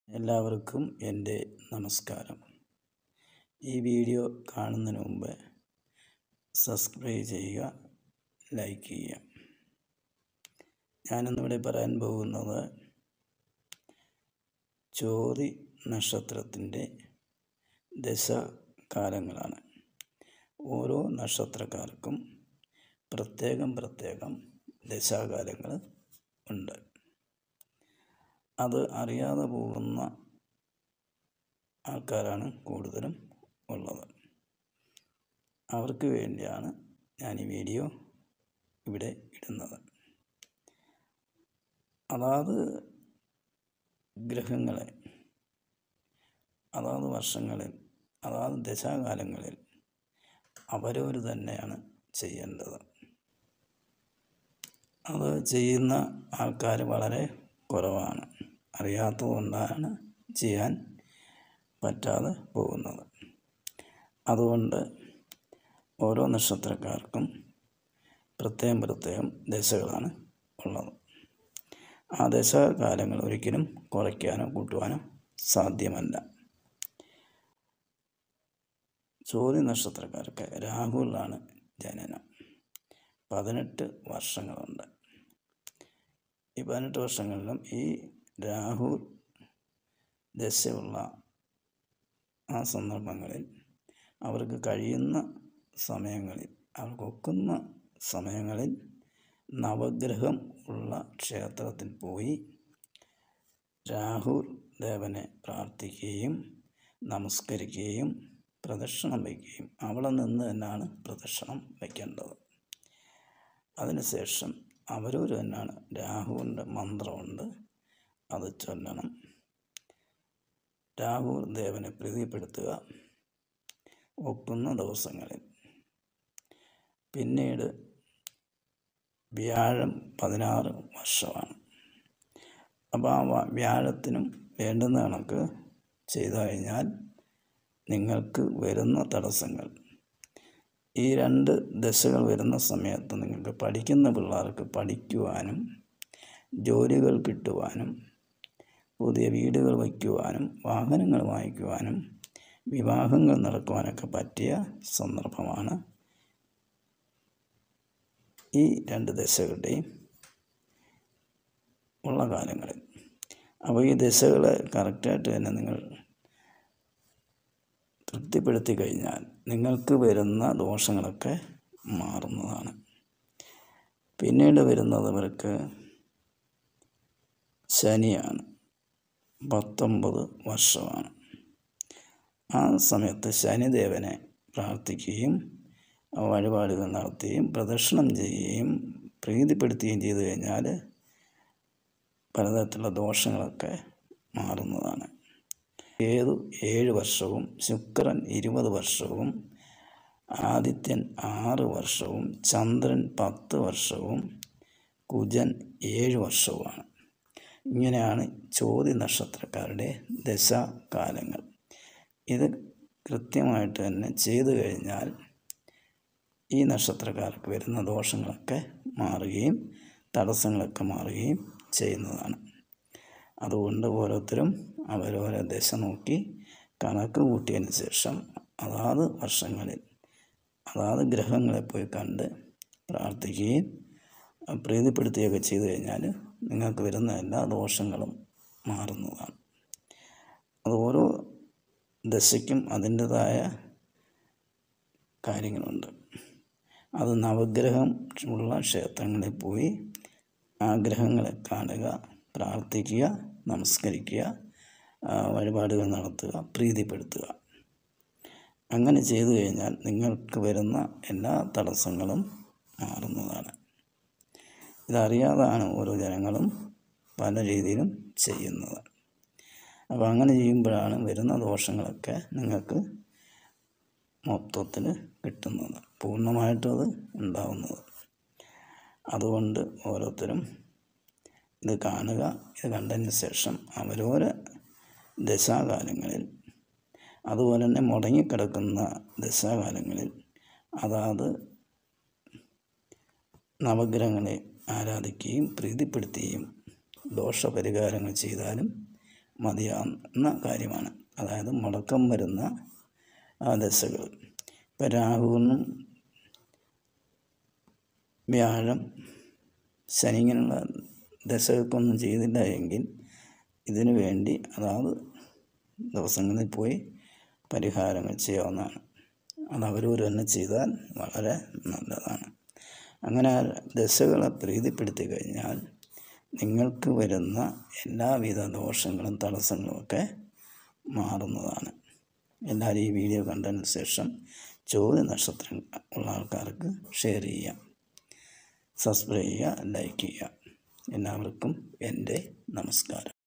എല്ലാവർക്കും എൻ്റെ നമസ്കാരം ഈ വീഡിയോ കാണുന്നതിന് മുമ്പ് സബ്സ്ക്രൈബ് ചെയ്യുക ലൈക്ക് ചെയ്യുക ഞാനിന്നിവിടെ പറയാൻ പോകുന്നത് ചോതി നക്ഷത്രത്തിൻ്റെ ദശാകാലങ്ങളാണ് ഓരോ നക്ഷത്രക്കാർക്കും പ്രത്യേകം പ്രത്യേകം ദശാകാലങ്ങൾ ഉണ്ട് അത് അറിയാതെ പോകുന്ന ആൾക്കാരാണ് കൂടുതലും ഉള്ളത് അവർക്ക് വേണ്ടിയാണ് ഞാൻ ഈ വീഡിയോ ഇവിടെ ഇടുന്നത് അതാത് ഗ്രഹങ്ങളെ അതാത് വർഷങ്ങളിൽ അതാത് ദശാകാലങ്ങളിൽ അവരവർ തന്നെയാണ് ചെയ്യേണ്ടത് അത് ചെയ്യുന്ന ആൾക്കാർ വളരെ കുറവാണ് അറിയാത്തതുകൊണ്ടാണ് ചെയ്യാൻ പറ്റാതെ പോകുന്നത് അതുകൊണ്ട് ഓരോ നക്ഷത്രക്കാർക്കും പ്രത്യേകം പ്രത്യേകം ദശകളാണ് ഉള്ളത് ആ ദശകാലങ്ങൾ ഒരിക്കലും കുറയ്ക്കാനോ കൂട്ടുവാനോ സാധ്യമല്ല ചോദ്യ നക്ഷത്രക്കാർക്ക് രാഹുലിലാണ് ജനനം പതിനെട്ട് വർഷങ്ങളുണ്ട് ഈ പതിനെട്ട് വർഷങ്ങളിലും ഈ രാഹു ദശയുള്ള ആ സന്ദർഭങ്ങളിൽ അവർക്ക് കഴിയുന്ന സമയങ്ങളിൽ അവർക്ക് ഒക്കുന്ന സമയങ്ങളിൽ നവഗ്രഹം ഉള്ള ക്ഷേത്രത്തിൽ പോയി രാഹുൽ ദേവനെ പ്രാർത്ഥിക്കുകയും നമസ്കരിക്കുകയും പ്രദക്ഷിണം വയ്ക്കുകയും അവിടെ നിന്ന് തന്നെയാണ് പ്രദക്ഷിണം വയ്ക്കേണ്ടത് അതിനുശേഷം അവരൂർ തന്നെയാണ് രാഹുവിൻ്റെ മന്ത്രമുണ്ട് അത് ചൊല്ലണം രാഹു ദേവനെ പ്രീതിപ്പെടുത്തുക ഒക്കുന്ന ദിവസങ്ങളിൽ പിന്നീട് വ്യാഴം പതിനാറ് വർഷമാണ് അപ്പോൾ ആ വ്യാഴത്തിനും വേണ്ടുന്ന കണക്ക് ചെയ്തു കഴിഞ്ഞാൽ നിങ്ങൾക്ക് വരുന്ന തടസ്സങ്ങൾ ഈ രണ്ട് ദശകൾ വരുന്ന സമയത്ത് നിങ്ങൾക്ക് പഠിക്കുന്ന പിള്ളേർക്ക് പഠിക്കുവാനും ജോലികൾ കിട്ടുവാനും പുതിയ വീടുകൾ വയ്ക്കുവാനും വാഹനങ്ങൾ വാങ്ങിക്കുവാനും വിവാഹങ്ങൾ നടക്കുവാനൊക്കെ പറ്റിയ സന്ദർഭമാണ് ഈ രണ്ട് ദശകളുടെയും ഉള്ള കാലങ്ങളിൽ അപ്പോൾ ഈ ദശകൾ കറക്റ്റായിട്ട് തന്നെ നിങ്ങൾ തൃപ്തിപ്പെടുത്തി കഴിഞ്ഞാൽ നിങ്ങൾക്ക് വരുന്ന ദോഷങ്ങളൊക്കെ മാറുന്നതാണ് പിന്നീട് വരുന്നത് ഇവർക്ക് ശനിയാണ് പത്തൊമ്പത് വർഷമാണ് ആ സമയത്ത് ശനിദേവനെ പ്രാർത്ഥിക്കുകയും വഴിപാടുകൾ നടത്തുകയും പ്രദക്ഷിണം ചെയ്യുകയും പ്രീതിപ്പെടുത്തുകയും ചെയ്തു കഴിഞ്ഞാൽ പലതരത്തിലുള്ള ദോഷങ്ങളൊക്കെ മാറുന്നതാണ് കേതു ഏഴ് വർഷവും ശുക്രൻ ഇരുപത് വർഷവും ആദിത്യൻ ആറ് വർഷവും ചന്ദ്രൻ പത്ത് വർഷവും കുജൻ ഏഴ് വർഷവുമാണ് ഇങ്ങനെയാണ് ചോതി നക്ഷത്രക്കാരുടെ ദശാകാലങ്ങൾ ഇത് കൃത്യമായിട്ട് തന്നെ ചെയ്തു കഴിഞ്ഞാൽ ഈ നക്ഷത്രക്കാർക്ക് വരുന്ന ദോഷങ്ങളൊക്കെ മാറുകയും തടസ്സങ്ങളൊക്കെ മാറുകയും ചെയ്യുന്നതാണ് അതുകൊണ്ട് ഓരോരുത്തരും അവരവരെ ദശ നോക്കി കണക്ക് കൂട്ടിയതിന് ശേഷം അതാത് വർഷങ്ങളിൽ അതാത് ഗ്രഹങ്ങളെ പോയി കണ്ട് പ്രാർത്ഥിക്കുകയും പ്രീതിപ്പെടുത്തുകയൊക്കെ ചെയ്തു കഴിഞ്ഞാൽ നിങ്ങൾക്ക് വരുന്ന എല്ലാ ദോഷങ്ങളും മാറുന്നതാണ് അത് ഓരോ ദശയ്ക്കും അതിൻ്റെതായ കാര്യങ്ങളുണ്ട് അത് നവഗ്രഹം ഉള്ള ക്ഷേത്രങ്ങളിൽ പോയി ആ ഗ്രഹങ്ങളെ കാണുക പ്രാർത്ഥിക്കുക നമസ്കരിക്കുക വഴിപാടുകൾ നടത്തുക പ്രീതിപ്പെടുത്തുക അങ്ങനെ ചെയ്തു കഴിഞ്ഞാൽ നിങ്ങൾക്ക് വരുന്ന എല്ലാ തടസ്സങ്ങളും മാറുന്നതാണ് ഇതറിയാതാണ് ഓരോ ജനങ്ങളും പല രീതിയിലും ചെയ്യുന്നത് അപ്പോൾ അങ്ങനെ ചെയ്യുമ്പോഴാണ് വരുന്ന ദോഷങ്ങളൊക്കെ നിങ്ങൾക്ക് മൊത്തത്തിൽ കിട്ടുന്നത് പൂർണ്ണമായിട്ടും അത് ഉണ്ടാവുന്നത് അതുകൊണ്ട് ഓരോരുത്തരും ഇത് കാണുക ഇത് കണ്ടതിന് ശേഷം അവരോര ദശാകാലങ്ങളിൽ അതുപോലെ തന്നെ മുടങ്ങിക്കിടക്കുന്ന ദശാകാലങ്ങളിൽ അതാത് നവഗ്രഹങ്ങളെ ആരാധിക്കുകയും പ്രീതിപ്പെടുത്തുകയും ദോഷപരിഹാരങ്ങൾ ചെയ്താലും മതിയാവുന്ന കാര്യമാണ് അതായത് മുടക്കം വരുന്ന ആ ദശകൾ ഇപ്പം രാഹുവിനും വ്യാഴം ശനി ഇങ്ങനെയുള്ള ദശകൾക്കൊന്നും ചെയ്തില്ല എങ്കിൽ ഇതിനു വേണ്ടി അതാത് ദിവസങ്ങളിൽ പോയി പരിഹാരങ്ങൾ ചെയ്യാവുന്നതാണ് അത് അവരവർ തന്നെ ചെയ്താൽ വളരെ നല്ലതാണ് അങ്ങനെ ദശകളെ പ്രീതിപ്പെടുത്തി കഴിഞ്ഞാൽ നിങ്ങൾക്ക് വരുന്ന എല്ലാവിധ ദോഷങ്ങളും തടസ്സങ്ങളും ഒക്കെ മാറുന്നതാണ് എല്ലാവരും ഈ വീഡിയോ കണ്ടതിന് ശേഷം ചോദ്യ നക്ഷത്രം ഉള്ള ആൾക്കാർക്ക് ഷെയർ ചെയ്യുക സബ്സ്ക്രൈബ് ചെയ്യുക ലൈക്ക് ചെയ്യുക എല്ലാവർക്കും എൻ്റെ നമസ്കാരം